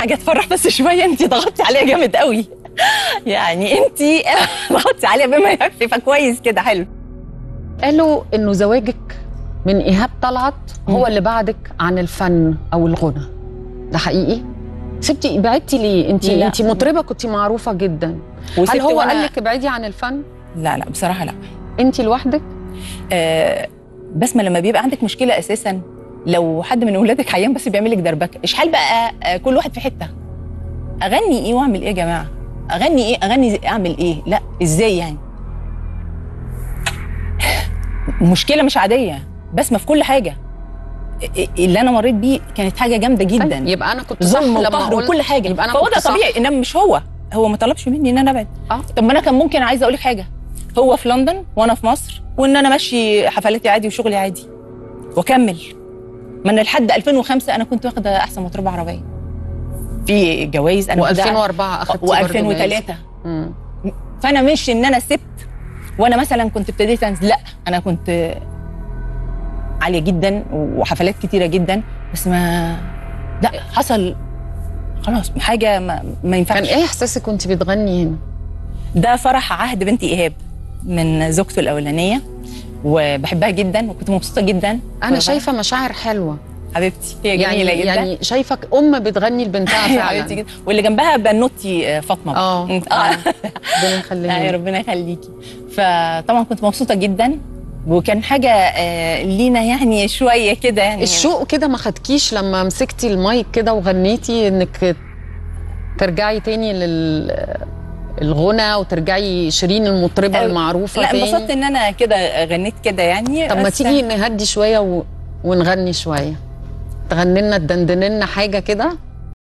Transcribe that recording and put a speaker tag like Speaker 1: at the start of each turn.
Speaker 1: حاجه تفرح بس شويه انت ضغطتي عليها جامد قوي يعني انت ضغطتي عليها بما يكفي فكويس كده حلو
Speaker 2: قالوا انه زواجك من ايهاب طلعت هو اللي بعدك عن الفن او الغنى ده حقيقي سبتي بعدتي ليه انت
Speaker 1: لا.
Speaker 2: انت مطربه كنت معروفه جدا هل
Speaker 1: وسبت
Speaker 2: هو
Speaker 1: وأنا-
Speaker 2: قال لك ابعدي عن الفن
Speaker 1: لا لا بصراحه لا
Speaker 2: انت لوحدك
Speaker 1: آه بسمه لما بيبقى عندك مشكله اساسا لو حد من اولادك عيان بس بيعمل لك دربكه اشحال بقى آه كل واحد في حته اغني ايه واعمل ايه يا جماعه اغني ايه اغني زي- اعمل ايه لا ازاي يعني مشكله مش عاديه بسمه في كل حاجه ا- اللي انا مريت بيه كانت حاجه جامده جدا
Speaker 2: طيب، يبقى انا كنت صح
Speaker 1: ظلم
Speaker 2: لما
Speaker 1: وقهر
Speaker 2: قلت
Speaker 1: وكل حاجه
Speaker 2: يبقى انا
Speaker 1: فهو
Speaker 2: كنت
Speaker 1: ده
Speaker 2: صح.
Speaker 1: طبيعي انما مش هو هو ما طلبش مني ان انا ابعد
Speaker 2: اه
Speaker 1: طب ما انا كان ممكن عايزه اقول لك حاجه هو في لندن وانا في مصر وان انا ماشي حفلاتي عادي وشغلي عادي واكمل ما انا لحد 2005 انا كنت واخده احسن مطربه عربيه في جوائز انا واخداها-
Speaker 2: و2004 اخدتي برضه جايزة.
Speaker 1: و2003
Speaker 2: مم.
Speaker 1: فانا مش ان انا سبت وانا مثلا كنت ابتديت انزل لا انا كنت عاليه جدا وحفلات كتيره جدا بس ما لا حصل خلاص حاجه ما, ما ينفعش
Speaker 2: كان ايه احساسك وانت بتغني هنا
Speaker 1: ده فرح عهد بنتي ايهاب من زوجته الاولانيه وبحبها جدا وكنت مبسوطه جدا
Speaker 2: انا شايفه مشاعر حلوه
Speaker 1: حبيبتي هي
Speaker 2: يعني
Speaker 1: جميله جدا
Speaker 2: يعني شايفك ام بتغني لبنتها
Speaker 1: يا
Speaker 2: فعلا
Speaker 1: حبيبتي جدا واللي جنبها بنوتي آه، فاطمه
Speaker 2: اه
Speaker 1: اه
Speaker 2: آه. ربنا
Speaker 1: لا يا
Speaker 2: يخليها
Speaker 1: ربنا يخليكي فطبعا كنت مبسوطه جدا وكان حاجه آه، لينا يعني شويه كده يعني
Speaker 2: الشوق كده ما خدكيش لما مسكتي المايك كده وغنيتي انك ترجعي تاني لل الغنى وترجعي شيرين المطربه
Speaker 1: أه،
Speaker 2: المعروفه
Speaker 1: لا
Speaker 2: تاني
Speaker 1: انبسطت ان انا كده غنيت كده يعني
Speaker 2: طب ما
Speaker 1: بس-
Speaker 2: تيجي نهدي شويه و... ونغني شويه تغني لنا تدندن لنا حاجه كده